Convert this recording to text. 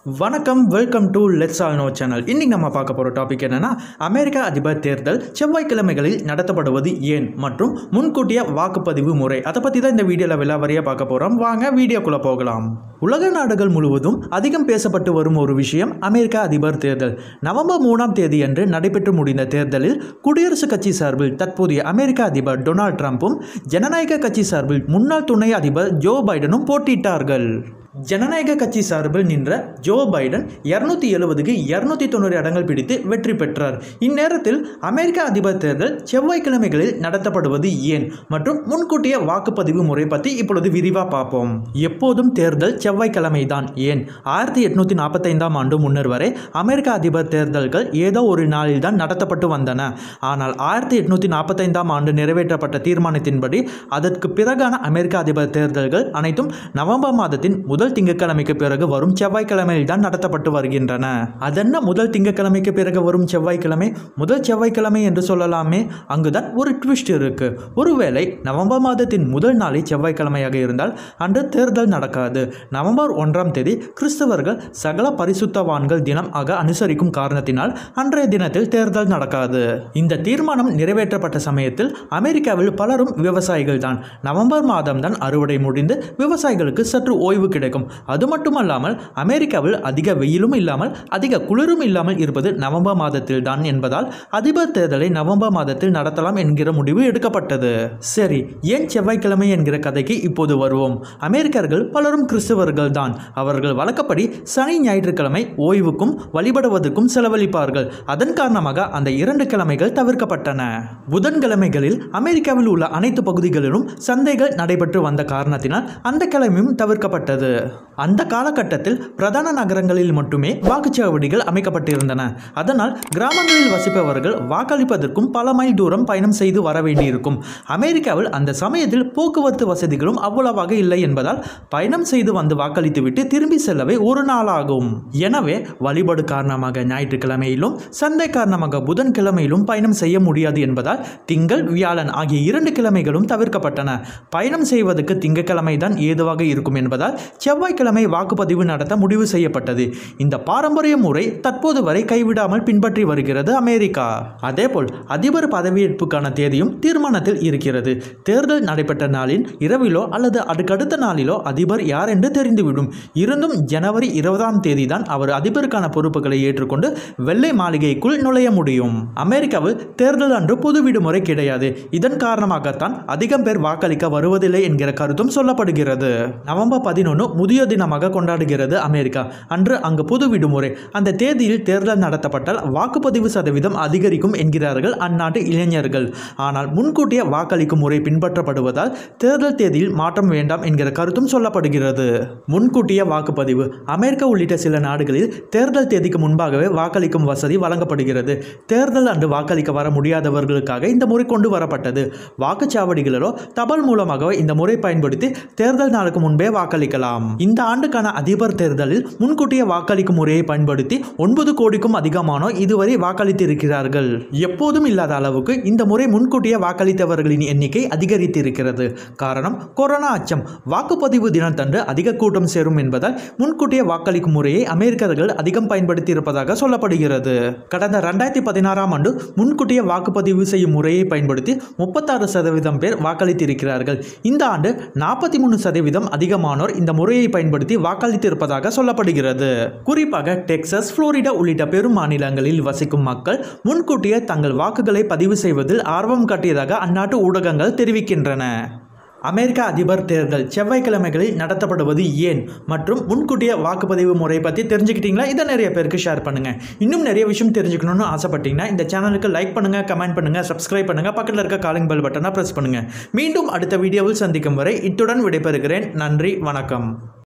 வணக்கம் welcome to let's all no channel இன்னைக்கு நம்ம பார்க்க போகிற டாபிக் என்னன்னா அமெரிக்க அதிபர் தேர்தல் செவ்வாய்க்கிழமைகளில் நடத்தப்படுவது ஏன் மற்றும் முன்கூட்டிய வாக்குப்பதிவு முறை அதை பற்றி தான் இந்த வீடியோவில் விலாவரியாக பார்க்க போகிறோம் வாங்க வீடியோக்குள்ளே போகலாம் உலக நாடுகள் முழுவதும் அதிகம் பேசப்பட்டு வரும் ஒரு விஷயம் அமெரிக்க அதிபர் தேர்தல் நவம்பர் மூணாம் தேதியன்று நடைபெற்று முடிந்த தேர்தலில் குடியரசுக் கட்சி சார்பில் தற்போதைய அமெரிக்க அதிபர் டொனால்ட் ட்ரம்ப்பும் ஜனநாயக கட்சி சார்பில் முன்னாள் துணை அதிபர் ஜோ பைடனும் போட்டியிட்டார்கள் ஜனநாயக கட்சி சார்பில் நின்ற ஜோ பைடன் இருநூத்தி எழுபதுக்கு இருநூத்தி தொண்ணூறு இடங்கள் பிடித்து வெற்றி பெற்றார் இந்நேரத்தில் அமெரிக்க அதிபர் தேர்தல் செவ்வாய்க்கிழமைகளில் நடத்தப்படுவது ஏன் மற்றும் முன்கூட்டிய வாக்குப்பதிவு முறை பற்றி இப்பொழுது விரிவாக பார்ப்போம் எப்போதும் தேர்தல் செவ்வாய்க்கிழமை தான் ஏன் ஆயிரத்தி எட்நூத்தி நாற்பத்தைந்தாம் ஆண்டு முன்னர் வரை அமெரிக்க அதிபர் தேர்தல்கள் ஏதோ ஒரு நாளில் தான் நடத்தப்பட்டு வந்தன ஆனால் ஆயிரத்தி எட்நூத்தி நாற்பத்தைந்தாம் ஆண்டு நிறைவேற்றப்பட்ட தீர்மானத்தின்படி அதற்கு பிறகான அமெரிக்க அதிபர் தேர்தல்கள் அனைத்தும் நவம்பர் மாதத்தின் முதல் திங்கட்கிழமைக்கு பிறகு வரும் செவ்வாய்க்கிழமையில் தான் நடத்தப்பட்டு வருகின்றன அதென்ன முதல் திங்கட்கிழமைக்கு பிறகு வரும் செவ்வாய்க்கிழமை முதல் செவ்வாய்க்கிழமை என்று சொல்லலாமே அங்குதான் ஒரு ட்விஸ்ட் இருக்கு ஒருவேளை நவம்பர் மாதத்தின் முதல் நாளை செவ்வாய்க்கிழமையாக இருந்தால் அன்று தேர்தல் நடக்காது நவம்பர் ஒன்றாம் தேதி கிறிஸ்தவர்கள் சகல பரிசுத்தவான்கள் தினம் ஆக அனுசரிக்கும் காரணத்தினால் அன்றைய தினத்தில் தேர்தல் நடக்காது இந்த தீர்மானம் நிறைவேற்றப்பட்ட சமயத்தில் அமெரிக்காவில் பலரும் விவசாயிகள் தான் நவம்பர் மாதம் தான் அறுவடை முடிந்து விவசாயிகளுக்கு சற்று ஓய்வு கிடைக்கும் அது மட்டுமல்லாமல் அமெரிக்காவில் அதிக வெயிலும் இல்லாமல் அதிக குளிரும் இல்லாமல் இருப்பது நவம்பர் மாதத்தில் தான் என்பதால் அதிபர் தேர்தலை நவம்பர் மாதத்தில் நடத்தலாம் என்கிற முடிவு எடுக்கப்பட்டது சரி ஏன் செவ்வாய்க்கிழமை என்கிற கதைக்கு இப்போது வருவோம் அமெரிக்கர்கள் பலரும் கிறிஸ்தவர்கள் தான் அவர்கள் வழக்கப்படி சனி ஞாயிற்றுக்கிழமை ஓய்வுக்கும் வழிபடுவதற்கும் செலவழிப்பார்கள் அதன் காரணமாக அந்த இரண்டு கிழமைகள் தவிர்க்கப்பட்டன புதன்கிழமைகளில் அமெரிக்காவில் உள்ள அனைத்து பகுதிகளிலும் சந்தைகள் நடைபெற்று வந்த காரணத்தினால் அந்த கிழமையும் தவிர்க்கப்பட்டது அந்த காலகட்டத்தில் பிரதான நகரங்களில் மட்டுமே வாக்குச்சாவடிகள் அமைக்கப்பட்டிருந்தன அதனால் கிராமங்களில் வசிப்பவர்கள் வாக்களிப்பதற்கும் பல மைல் தூரம் பயணம் செய்து வர வேண்டியிருக்கும் அமெரிக்காவில் அந்த சமயத்தில் போக்குவரத்து வசதிகளும் அவ்வளவாக இல்லை என்பதால் பயணம் செய்து வந்து வாக்களித்துவிட்டு திரும்பி செல்லவே ஒரு நாளாகும் எனவே வழிபாடு காரணமாக ஞாயிற்றுக்கிழமையிலும் சந்தை காரணமாக புதன்கிழமையிலும் பயணம் செய்ய முடியாது என்பதால் திங்கள் வியாழன் ஆகிய இரண்டு கிழமைகளும் தவிர்க்கப்பட்டன பயணம் செய்வதற்கு திங்கட்கிழமை தான் ஏதுவாக இருக்கும் என்பதால் செவ்வாய்க்கிழமை வாக்குப்பதிவு நடத்த முடிவு செய்யப்பட்டது இந்த பாரம்பரிய முறை தற்போது வரை கைவிடாமல் பின்பற்றி வருகிறது அமெரிக்கா அதேபோல் அதிபர் பதவியேற்புக்கான தேதியும் தீர்மானத்தில் இருக்கிறது தேர்தல் நடைபெற்ற நாளின் இரவிலோ அல்லது அதுக்கடுத்த நாளிலோ அதிபர் யார் என்று தெரிந்துவிடும் இருந்தும் ஜனவரி இருபதாம் தேதி தான் அவர் அதிபருக்கான பொறுப்புகளை ஏற்றுக்கொண்டு வெள்ளை மாளிகைக்குள் நுழைய முடியும் அமெரிக்காவில் தேர்தல் அன்று பொது விடுமுறை கிடையாது இதன் காரணமாகத்தான் அதிகம் பேர் வாக்களிக்க வருவதில்லை என்கிற கருத்தும் சொல்லப்படுகிறது நவம்பர் பதினொன்று முதியோர் தினமாக கொண்டாடுகிறது அமெரிக்கா அன்று அங்கு பொது விடுமுறை அந்த தேதியில் தேர்தல் நடத்தப்பட்டால் வாக்குப்பதிவு சதவீதம் அதிகரிக்கும் என்கிறார்கள் அந்நாட்டு இளைஞர்கள் ஆனால் முன்கூட்டிய வாக்களிக்கும் முறை பின்பற்றப்படுவதால் தேர்தல் தேதியில் மாற்றம் வேண்டாம் என்கிற கருத்தும் சொல்லப்படுகிறது முன்கூட்டிய வாக்குப்பதிவு அமெரிக்கா உள்ளிட்ட சில நாடுகளில் தேர்தல் தேதிக்கு முன்பாகவே வாக்களிக்கும் வசதி வழங்கப்படுகிறது தேர்தல் அன்று வாக்களிக்க வர முடியாதவர்களுக்காக இந்த முறை கொண்டு வரப்பட்டது வாக்குச்சாவடிகளிலோ தபால் மூலமாக இந்த முறை பயன்படுத்தி தேர்தல் நாளுக்கு முன்பே வாக்களிக்கலாம் இந்த ஆண்டுக்கான அதிபர் தேர்தலில் முன்கூட்டிய வாக்களிக்கும் முறையை பயன்படுத்தி ஒன்பது கோடிக்கும் அதிகமானோர் இதுவரை வாக்களித்திருக்கிறார்கள் எப்போதும் இல்லாத அளவுக்கு இந்த முறை முன்கூட்டிய வாக்களித்தவர்களின் எண்ணிக்கை அதிகரித்திருக்கிறது காரணம் கொரோனா அச்சம் வாக்குப்பதிவு தினத்தன்று அதிக கூட்டம் சேரும் என்பதால் முன்கூட்டிய வாக்களிக்கும் முறையை அமெரிக்கர்கள் அதிகம் பயன்படுத்தி இருப்பதாக சொல்லப்படுகிறது கடந்த ரெண்டாயிரத்தி பதினாறாம் ஆண்டு முன்கூட்டிய வாக்குப்பதிவு செய்யும் முறையை பயன்படுத்தி முப்பத்தாறு சதவீதம் பேர் வாக்களித்திருக்கிறார்கள் இந்த ஆண்டு நாற்பத்தி மூணு சதவீதம் அதிகமானோர் இந்த முறையை பயன்படுத்தி வாக்களித்திருப்பதாக சொல்லப்படுகிறது குறிப்பாக டெக்சஸ் புளோரிடா உள்ளிட்ட பெரும் மாநிலங்களில் வசிக்கும் மக்கள் முன்கூட்டியே தங்கள் வாக்குகளை பதிவு செய்வதில் ஆர்வம் காட்டியதாக அந்நாட்டு ஊடகங்கள் தெரிவிக்கின்றன அமெரிக்க அதிபர் தேர்தல் செவ்வாய்க்கிழமைகளில் நடத்தப்படுவது ஏன் மற்றும் முன்கூட்டிய வாக்குப்பதிவு முறை பற்றி தெரிஞ்சுக்கிட்டீங்களா இதை நிறைய பேருக்கு ஷேர் பண்ணுங்கள் இன்னும் நிறைய விஷயம் தெரிஞ்சுக்கணும்னு ஆசைப்பட்டீங்கன்னா இந்த சேனலுக்கு லைக் பண்ணுங்கள் கமெண்ட் பண்ணுங்கள் சப்ஸ்கிரைப் பண்ணுங்கள் பக்கத்தில் இருக்க காலிங் பெல் பட்டனை ப்ரெஸ் பண்ணுங்கள் மீண்டும் அடுத்த வீடியோவில் சந்திக்கும் வரை இத்துடன் விடைபெறுகிறேன் நன்றி வணக்கம்